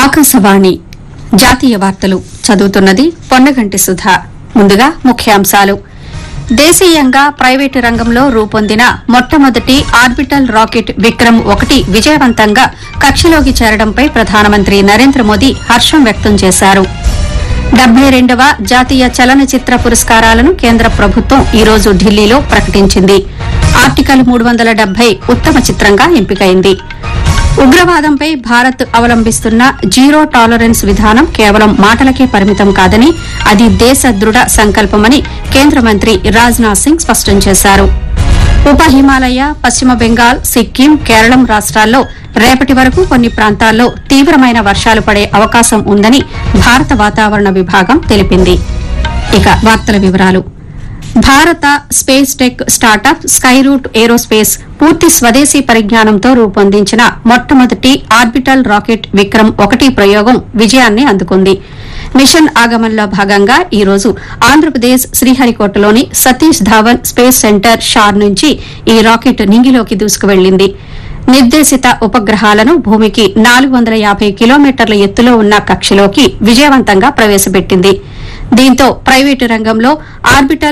ఆకాశవాణి జాతీయ వార్తలు చదువుతున్నది పొన్నగంటి సుధా ముందుగా ముఖ్యాంశాలు దేశీయంగా ప్రైవేటు రంగంలో రూపొందిన మొట్టమొదటి ఆర్బిటల్ రాకెట్ విక్రమ్ ఒకటి విజయవంతంగా కక్షలోకి చేరడంపై ప్రధానమంత్రి నరేంద్ర మోదీ హర్షం వ్యక్తం చేశారు డెబ్బై రెండవ జాతీయ చలనచిత్ర పురస్కారాలను కేంద్ర ప్రభుత్వం ఈ రోజు ఢిల్లీలో ప్రకటించింది ఆర్టికల్ మూడు వందల డెబ్బై ఉత్తమ చిత్రంగా ఎంపికైంది ఉగ్రవాదంపై భారత్ అవలంబిస్తున్న జీరో టాలరెన్స్ విధానం కేవలం మాటలకే పరిమితం కాదని అది దేశ దృఢ సంకల్పమని కేంద్ర మంత్రి రాజ్నాథ్ సింగ్ స్పష్టం చేశారు ఉప హిమాలయ పశ్చిమ బెంగాల్ సిక్కిం కేరళం రాష్ట్రాల్లో రేపటి వరకు కొన్ని ప్రాంతాల్లో తీవ్రమైన వర్షాలు పడే అవకాశం ఉందని భారత వాతావరణ విభాగం తెలిపింది ఇక వార్తల వివరాలు భారత space tech startup Skyroot Aerospace పూర్తి స్వదేశీ పరిజ్ఞానంతో రూపొందించిన మొట్టమొదటి ఆర్బిటల్ రాకెట్ విక్రమ్ ఒకటి ప్రయోగం విజయాన్ని అందుకుంది మిషన్ ఆగమన్లో భాగంగా ఈ రోజు ఆంధ్రప్రదేశ్ శ్రీహరికోటలోని సతీష్ ధావన్ స్పేస్ సెంటర్ షార్ నుంచి ఈ రాకెట్ నింగిలోకి దూసుకువెళ్లింది నిర్దేశిత ఉపగ్రహాలను భూమికి నాలుగు వందల యాభై కిలోమీటర్ల ఎత్తులో ఉన్న కక్షలోకి విజయవంతంగా ప్రవేశపెట్టింది దీంతో ప్రైవేటు రంగంలో ఆర్బిటల్